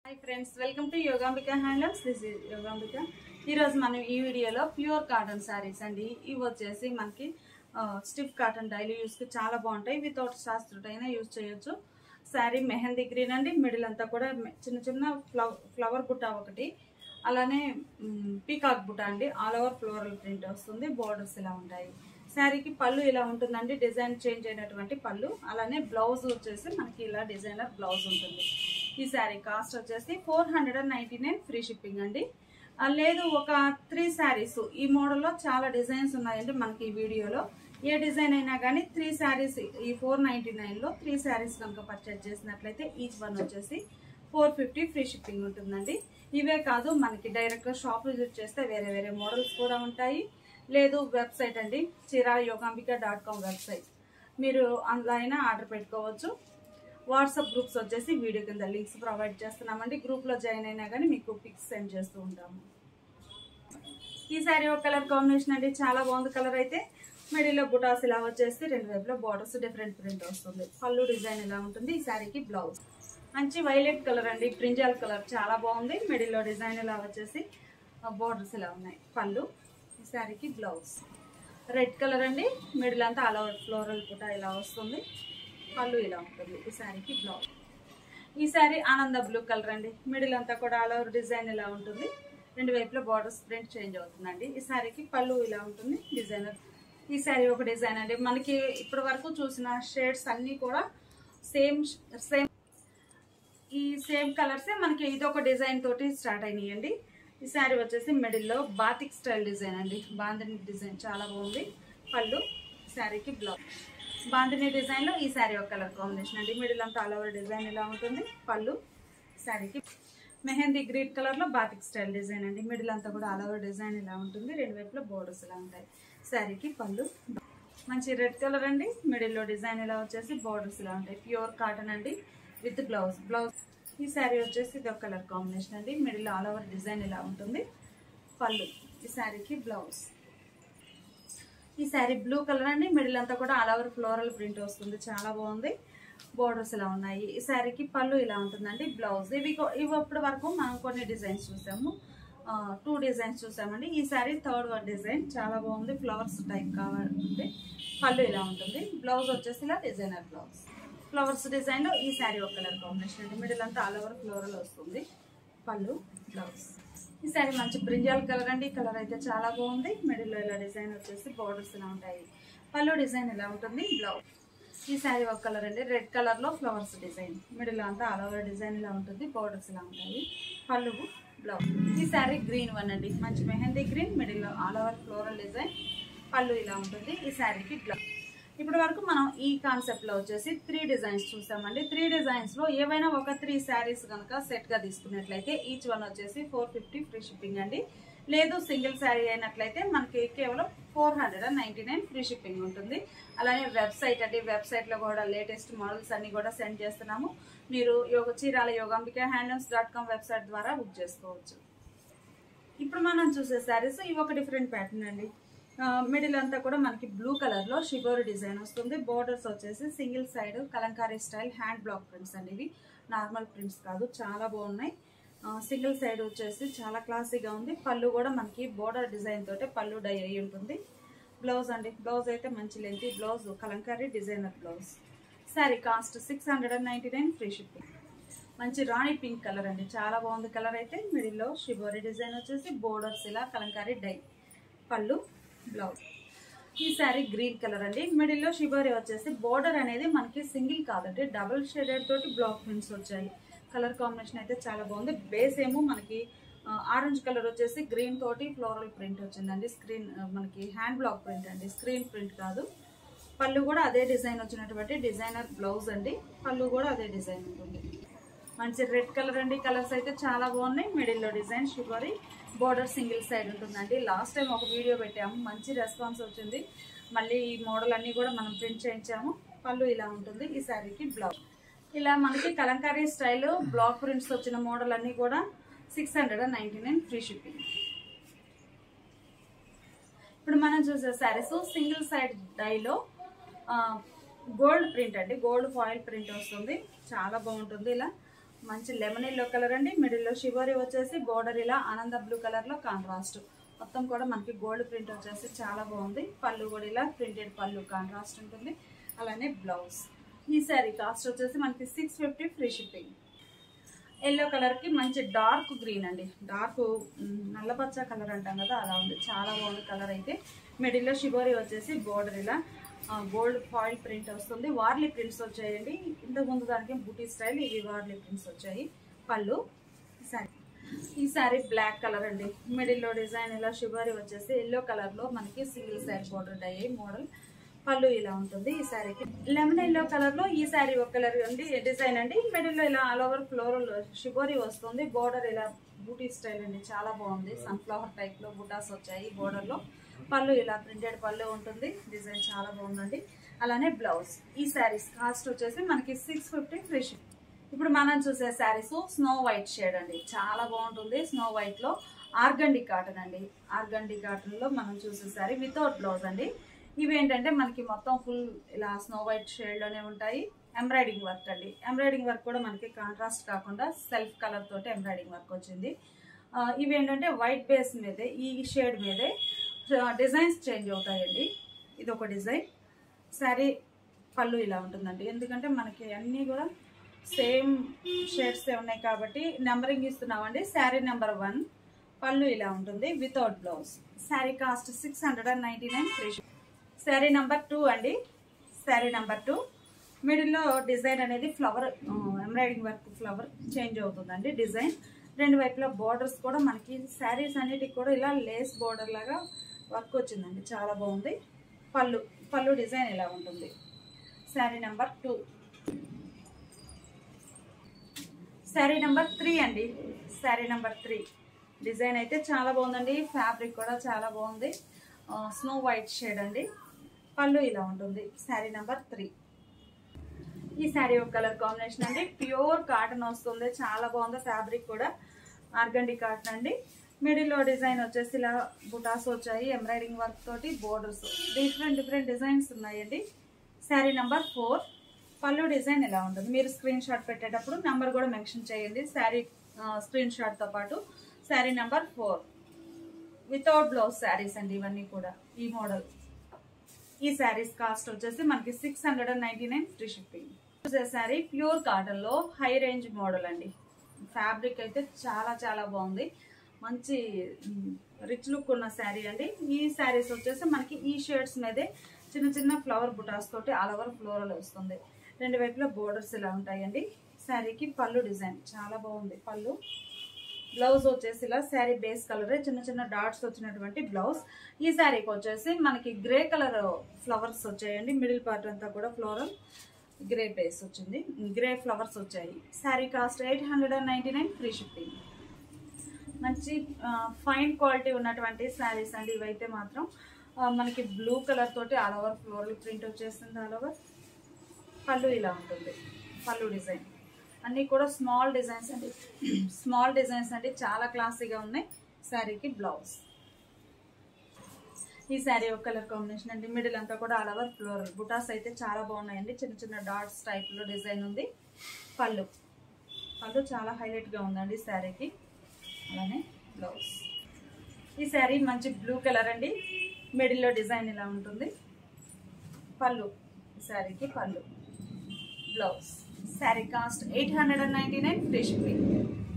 hi friends welcome to Yogambika handlooms this is Yogambika ఈరోజు మనం ఈ వీడియోలో ప్యూర్ కాటన్ శారీస్ అండి ఇవి వచ్చేసి మనకి స్టిఫ్ కాటన్ డైలీ యూస్కి చాలా బాగుంటాయి వితౌట్ శాస్త్రుట్ అయినా యూజ్ చేయొచ్చు శారీ మెహందీ గ్రీన్ అండి మిడిల్ అంతా కూడా మె- చిన్న చిన్న ఫ్లవర్ ఫ్లవర్ బుట్ట ఒకటి అలానే పీకాక్ బుట్ట అండి ఆల్ ఓవర్ ఫ్లోరల్ ప్రింట్ వస్తుంది బోర్డర్స్ ఇలా ఉంటాయి శారీకి పళ్ళు ఇలా ఉంటుందండి డిజైన్ చేంజ్ అయినటువంటి పళ్ళు అలానే బ్లౌజ్ వచ్చేసి మనకి ఇలా డిజైనర్ బ్లౌజ్ ఉంటుంది ఈ శారీ కాస్ట్ వచ్చేసి four hundred and ninety nine free shipping అండి ఆ, లేదు ఒక త్రీ శారీస్ ఈ మోడల్లో చాలా డిజైన్స్ ఉన్నాయండి మనకి ఈ వీడియోలో ఏ డిజైన్ అయినా కానీ త్రీ శారీస్ ఈ ఫోర్ నైన్టీ నైన్లో త్రీ శారీస్ కనుక పర్చేజ్ చేసినట్లయితే ఈచ్ వన్ వచ్చేసి ఫోర్ ఫిఫ్టీ ఫ్రీ షిప్పింగ్ ఉంటుందండి ఇవే కాదు మనకి డైరెక్ట్గా షాప్ విజిట్ చేస్తే వేరే వేరే మోడల్స్ కూడా ఉంటాయి లేదు వెబ్సైట్ అండి చిరా యోగాంబిక డాట్ కామ్ వెబ్సైట్ మీరు అందులో అయినా ఆర్డర్ పెట్టుకోవచ్చు వాట్సాప్ గ్రూప్స్ వచ్చేసి వీడియో కింద లింక్స్ ప్రొవైడ్ చేస్తున్నామండి గ్రూప్లో జాయిన్ అయినా కానీ మీకు పిక్స్ సెండ్ చేస్తూ ఉంటాము ఈ శారీ ఒక కలర్ కాంబినేషన్ అండి చాలా బాగుంది కలర్ అయితే మిడిల్లో బుటాస్ ఇలా వచ్చేసి రెండు వైపులో బార్డర్స్ డిఫరెంట్ ప్రింట్ వస్తుంది పళ్ళు డిజైన్ ఇలా ఉంటుంది ఈ శారీకి బ్లౌజ్ మంచి వైలెట్ కలర్ అండి బ్రింజాల్ కలర్ చాలా బాగుంది మిడిల్లో డిజైన్ ఇలా వచ్చేసి బార్డర్స్ ఇలా ఉన్నాయి పళ్ళు ఈ శారీకి బ్లౌజ్ రెడ్ కలర్ అండి మిడిల్ అంతా అలా ఫ్లోరల్ పుట ఇలా వస్తుంది పళ్ళు ఇలా ఉంటుంది ఈ శారీకి బ్లౌజ్ ఈ శారీ ఆనంద బ్లూ కలర్ అండి మిడిల్ అంతా కూడా ఆల్ ఓవర్ డిజైన్ ఇలా ఉంటుంది రెండు వైపులో బార్డర్స్ ప్రింట్ చేంజ్ అవుతుందండి ఈ శారీకి పళ్ళు ఇలా ఉంటుంది డిజైనర్ ఈ శారీ ఒక డిజైన్ అండి మనకి ఇప్పటి వరకు చూసిన షేడ్స్ అన్నీ కూడా సేమ్ సేమ్ ఈ సేమ్ కలర్సే మనకి ఇది ఒక డిజైన్ తోటి స్టార్ట్ అయినాయండి ఈ శారీ వచ్చేసి మిడిల్లో బాతిక్ స్టైల్ డిజైన్ అండి బాందిని డిజైన్ చాలా బాగుంది పళ్ళు శారీకి బ్లౌజ్ బాందిని డిజైన్లో ఈ శారీ ఒక కలర్ కాంబినేషన్ అండి మిడిల్ అంతా ఆల్ ఓవర్ డిజైన్ ఇలా ఉంటుంది పళ్ళు శారీకి మెహందీ గ్రీన్ కలర్లో బాతిక్ స్టైల్ డిజైన్ అండి మిడిల్ అంతా కూడా ఆల్ ఓవర్ డిజైన్ ఇలా ఉంటుంది రెండు వైపులో బోర్డర్స్ ఇలా ఉంటాయి శారీకి పళ్ళు మంచి రెడ్ కలర్ అండి మిడిల్లో డిజైన్ ఇలా వచ్చేసి బోర్డర్స్ ఇలా ఉంటాయి ప్యూర్ కాటన్ అండి విత్ బ్లౌజ్ బ్లౌజ్ ఈ శారీ వచ్చేసి ఇది ఒక కలర్ కాంబినేషన్ అండి మిడిల్ ఆల్ ఓవర్ డిజైన్ ఇలా ఉంటుంది పళ్ళు ఈ శారీకి బ్లౌజ్ ఈ శారీ బ్లూ కలర్ అండి మిడిల్ అంతా కూడా ఆల్ ఓవర్ ఫ్లోరల్ ప్రింట్ వస్తుంది చాలా బాగుంది బోర్డర్స్ ఇలా ఉన్నాయి ఈ శారీకి పళ్ళు ఇలా ఉంటుందండి బ్లౌజ్ ఇవి కొ- ఇవి ఇప్పటి వరకు మనం కొన్ని డిజైన్స్ చూసాము టూ డిజైన్స్ చూసామండి ఈ శారీ థర్డ్ వన్ డిజైన్ చాలా బాగుంది ఫ్లవర్స్ టైప్ కావాలంటే పళ్ళు ఇలా ఉంటుంది బ్లౌజ్ వచ్చేసి ఇలా డిజైనర్ బ్లౌజ్ ఫ్లవర్స్ డిజైన్లో ఈ శారీ ఒక కలర్ కాంబినేషన్ అండి మిడిల్ అంతా ఆల్ ఓవర్ ఫ్లోరల్ వస్తుంది పళ్ళు బ్లౌజ్ ఈ శారీ మంచి బ్రింజాల్ కలర్ అండి ఈ కలర్ అయితే చాలా బాగుంది మిడిల్లో ఇలా డిజైన్ వచ్చేసి బోర్డర్స్ ఇలా ఉంటాయి పళ్ళు డిజైన్ ఇలా ఉంటుంది బ్లౌజ్ ఈ శారీ ఒక కలర్ అండి రెడ్ కలర్ లో ఫ్లవర్స్ డిజైన్ మిడిల్ అంతా ఆల్ ఓవర్ డిజైన్ ఇలా ఉంటుంది బోర్డర్స్ ఇలా ఉంటాయి పళ్ళు బ్లౌజ్ ఈ శారీ గ్రీన్ వన్ అండి మంచి mehndi green middle all over floral design పళ్ళు ఇలా ఉంటుంది ఈ శారీకి బ్లౌజ్ ఇప్పటి వరకు మనం ఈ కాన్సెప్ట్ లో వచ్చేసి త్రీ డిజైన్స్ చూసామండి త్రీ డిజైన్స్ లో ఏవైనా ఒక త్రీ శారీస్ కనుక సెట్ గా తీసుకున్నట్లయితే ఈచ్ వన్ వచ్చేసి ఫోర్ ఫిఫ్టీ ఫ్రీ షిప్పింగ్ అండి లేదు సింగిల్ శారీ అయినట్లయితే మనకి కేవలం four hundred and ninety nine free shipping ఉంటుంది అలానే వెబ్సైట్ అండి వెబ్సైట్ లో కూడా లేటెస్ట్ మోడల్స్ అన్ని కూడా సెండ్ చేస్తున్నాము మీరు యోగ Chirala Yogambika handlooms dot com website ద్వారా బుక్ చేసుకోవచ్చు ఇప్పుడు మనం చూసే శారీస్ ఇవి ఒక డిఫరెంట్ ప్యాటర్న్ అండి మిడిల్ అంతా కూడా మనకి బ్లూ కలర్ లో షిబోరి డిజైన్ వస్తుంది బోర్డర్స్ వచ్చేసి single side Kalamkari style hand block prints అండి ఇవి నార్మల్ ప్రింట్స్ కాదు చాలా బాగున్నాయి సింగిల్ సైడ్ వచ్చేసి చాలా క్లాసీగా ఉంది పళ్ళు కూడా మనకి బోర్డర్ డిజైన్ తోటే పళ్ళు డై అయి ఉంటుంది బ్లౌజ్ అండి బ్లౌజ్ అయితే మంచి length blouse Kalamkari designer blouse sari cost six hundred and ninety nine free shipping మంచి రాణి పింక్ కలర్ అండి చాలా బాగుంది కలర్ అయితే మిడిల్లో షిబోరి డిజైన్ వచ్చేసి బోర్డర్స్ ఇలా కలంకారీ డై పళ్ళు బ్లౌజ్ ఈ శారీ గ్రీన్ కలర్ అండి మిడిల్లో షిబోరి వచ్చేసి బోర్డర్ అనేది మనకి సింగిల్ కాదండి డబుల్ షేడెడ్ తోటి బ్లాక్ ప్రింట్స్ వచ్చాయి కలర్ కాంబినేషన్ అయితే చాలా బాగుంది బేస్ ఏమో మనకి ఆరెంజ్ కలర్ వచ్చేసి గ్రీన్ తోటి ఫ్లోరల్ ప్రింట్ వచ్చిందండి స్క్రీన్ మనకి హ్యాండ్ బ్లాక్ ప్రింట్ అండి స్క్రీన్ ప్రింట్ కాదు పళ్ళు కూడా అదే డిజైన్ వచ్చినటువంటి డిజైనర్ బ్లౌజ్ అండి పళ్ళు కూడా అదే డిజైన్ ఉంటుంది మంచి రెడ్ కలర్ అండి కలర్స్ అయితే చాలా బాగున్నాయి మిడిల్లో డిజైన్ షుగరీ బోర్డర్ సింగిల్ సైడ్ ఉంటుందండి లాస్ట్ టైం ఒక వీడియో పెట్టాము మంచి రెస్పాన్స్ వచ్చింది మళ్ళీ ఈ మోడల్ అన్నీ కూడా మనం ప్రింట్ చేయించాము పళ్ళు ఇలా ఉంటుంది ఈ శారీకి బ్లౌజ్ ఇలా మనకి కలంకారీ స్టైల్ బ్లాక్ ప్రింట్స్ వచ్చిన మోడల్ అన్నీ కూడా six hundred and ninety nine free shipping ఇప్పుడు మనం చూసే శారీస్ సింగిల్ సైడ్ డైలో గోల్డ్ ప్రింట్ అండి గోల్డ్ ఫాయిల్ ప్రింట్ వస్తుంది చాలా బాగుంటుంది ఇలా మంచి లెమన్ ఎల్లో కలర్ అండి మిడిల్లో షివరీ వచ్చేసి బోర్డర్ ఇలా ఆనంద బ్లూ కలర్లో కాంట్రాస్ట్ మొత్తం కూడా మనకి గోల్డ్ ప్రింట్ వచ్చేసి చాలా బాగుంది పళ్ళు కూడా ఇలా ప్రింటెడ్ పళ్ళు కాంట్రాస్ట్ ఉంటుంది అలానే బ్లౌజ్ ఈ శారీ కాస్ట్ వచ్చేసి మనకి six fifty free shipping yellow కలర్కి మంచి డార్క్ గ్రీన్ అండి డార్క్ నల్లపచ్చ కలర్ అంటాం కదా అలా ఉంది చాలా బాగుంది కలర్ అయితే మిడిల్లో షిబోరి వచ్చేసి బోర్డర్ ఇలా గోల్డ్ ఫాయిల్ ప్రింట్ వస్తుంది వార్లీ ప్రింట్స్ వచ్చాయండి ఇంతకు ముందు దానికి బూటీ స్టైల్ ఇవి వార్లీ ప్రింట్స్ వచ్చాయి పళ్ళు శారీ ఈ శారీ బ్లాక్ కలర్ అండి మిడిల్లో డిజైన్ ఇలా షిబోరి వచ్చేసి ఎల్లో కలర్లో మనకి సింగిల్ సైడ్ బోర్డర్ అయ్యాయి మోడల్ పళ్ళు ఇలా ఉంటుంది ఈ శారీకి లెమన్ ఎల్లో కలర్ లో ఈ శారీ ఒక కలర్ అండి డిజైన్ అండి మిడిల్ లో ఇలా ఆల్ ఓవర్ ఫ్లోరల్ షిబోరి వస్తుంది బోర్డర్ ఇలా బూటీ స్టైల్ అండి చాలా బాగుంది సన్ఫ్లవర్ టైప్ లో బూటాస్ వచ్చాయి బోర్డర్ లో పళ్ళు ఇలా ప్రింటెడ్ పళ్ళు ఉంటుంది డిజైన్ చాలా బాగుందండి అలానే బ్లౌజ్ ఈ శారీస్ కాస్ట్ వచ్చేసి మనకి సిక్స్ ఫిఫ్టీ ఫ్రీ షిప్ ఇప్పుడు మనం చూసే శారీస్ స్నో వైట్ షేడ్ అండి చాలా బాగుంటుంది స్నో వైట్ లో ఆర్గండి కాటన్ అండి ఆర్గండి కాటన్ లో మనం చూసే శారీ వితౌట్ బ్లౌజ్ అండి ఇవి ఏంటంటే మనకి మొత్తం ఫుల్ ఇలా స్నో వైట్ షేడ్ లోనే ఉంటాయి ఎంబ్రాయిడింగ్ వర్క్ అండి ఎంబ్రాయిడింగ్ వర్క్ కూడా మనకి కాంట్రాస్ట్ కాకుండా సెల్ఫ్ కలర్ తోటి ఎంబ్రాయిడింగ్ వర్క్ వచ్చింది ఆ, ఇవి ఏంటంటే వైట్ బేస్ మీదే ఈ షేడ్ మీదే డిజైన్స్ చేంజ్ అవుతాయండి ఇది ఒక డిజైన్ శారీ పళ్ళు ఇలా ఉంటుందండి ఎందుకంటే మనకి అన్నీ కూడా సేమ్ షేడ్స్ ఉన్నాయి కాబట్టి నెంబరింగ్ ఇస్తున్నామండి శారీ నెంబర్ వన్ పళ్ళు ఇలా ఉంటుంది without blouse sari cost six hundred and ninety nine free sari number two అండి శారీ నెంబర్ టూ మిడిల్లో డిజైన్ అనేది flower embroidering work flower change అవుతుందండి డిజైన్ రెండు వైపులా బోర్డర్స్ కూడా మనకి శారీస్ అన్నిటికి కూడా ఇలా లేస్ బోర్డర్ లాగా వర్క్ వచ్చిందండి చాలా బాగుంది పళ్ళు పళ్ళు డిజైన్ ఇలా ఉంటుంది sari number two sari number three అండి శారీ నెంబర్ త్రీ డిజైన్ అయితే చాలా బాగుందండి ఫ్యాబ్రిక్ కూడా చాలా బాగుంది స్నో వైట్ షేడ్ అండి పళ్ళు ఇలా ఉంటుంది శారీ నెంబర్ త్రీ ఈ శారీ ఒక కలర్ కాంబినేషన్ అండి ప్యూర్ కాటన్ వస్తుంది చాలా బాగుంది ఫ్యాబ్రిక్ కూడా ఆర్గండి కాటన్ అండి మిడిల్లో డిజైన్ వచ్చేసి ఇలా బుటాస్ వచ్చాయి ఎంబ్రాయిడింగ్ వర్క్ తోటి బోర్డర్స్ డిఫరెంట్ డిఫరెంట్ డిజైన్స్ ఉన్నాయండి శారీ నెంబర్ ఫోర్ పళ్ళు డిజైన్ ఇలా ఉంటుంది మీరు స్క్రీన్ షాట్ పెట్టేటప్పుడు నెంబర్ కూడా మెన్షన్ చేయండి శారీ స్క్రీన్ షాట్తో పాటు sari number four without blouse saris అండి ఇవన్నీ కూడా ఈ మోడల్ ఈ శారీస్ కాస్ట్ వచ్చేసి మనకి six hundred and ninety nine free shipping చూసే శారీ ప్యూర్ కాటన్ లో హై రేంజ్ మోడల్ అండి ఫ్యాబ్రిక్ అయితే చాలా చాలా బాగుంది మంచి రిచ్ లుక్ ఉన్న శారీ అండి ఈ శారీస్ వచ్చేసి మనకి ఈ షేడ్స్ మీదే చిన్న చిన్న ఫ్లవర్ బుటాస్ తోటి ఆల్ ఓవర్ ఫ్లోరల్ వస్తుంది రెండు వైపులా బోర్డర్స్ ఇలా ఉంటాయండి శారీకి పళ్ళు డిజైన్ చాలా బాగుంది పళ్ళు బ్లౌజ్ వచ్చేసి ఇలా శారీ బేస్ కలర్ చిన్న చిన్న డాట్స్ వచ్చినటువంటి బ్లౌజ్ ఈ శారీకి వచ్చేసి మనకి గ్రే కలర్ ఫ్లవర్స్ వచ్చాయండి మిడిల్ పార్ట్ అంతా కూడా ఫ్లోరల్ గ్రే బేస్ వచ్చింది గ్రే ఫ్లవర్స్ వచ్చాయి sari cost eight hundred and ninety nine free shipping మంచి ఫైన్ క్వాలిటీ ఉన్నటువంటి శారీస్ అండి ఇవైతే మాత్రం ఆ, మనకి బ్లూ కలర్ తోటి ఆల్ ఓవర్ ఫ్లోరల్ ప్రింట్ వచ్చేస్తుంది ఆల్ ఓవర్ పళ్ళు ఇలా ఉంటుంది పళ్ళు డిజైన్ అన్నీ కూడా స్మాల్ డిజైన్స్ అండి స్మాల్ డిజైన్స్ అండి చాలా క్లాసీగా ఉన్నాయి శారీకి బ్లౌజ్ ఈ శారీ ఒక కలర్ కాంబినేషన్ అండి మిడిల్ అంతా కూడా ఆల్ ఓవర్ ఫ్లోరల్ బుటాస్ అయితే చాలా బాగున్నాయండి చిన్న చిన్న డాట్స్ టైప్లో డిజైన్ ఉంది పళ్ళు పళ్ళు చాలా హైలైట్గా ఉందండి ఈ శారీకి అలానే బ్లౌజ్ ఈ శారీ మంచి బ్లూ కలర్ అండి మిడిల్లో డిజైన్ ఇలా ఉంటుంది పళ్ళు ఈ శారీకి పళ్ళు blouse sari cost eight hundred and ninety nine free shipping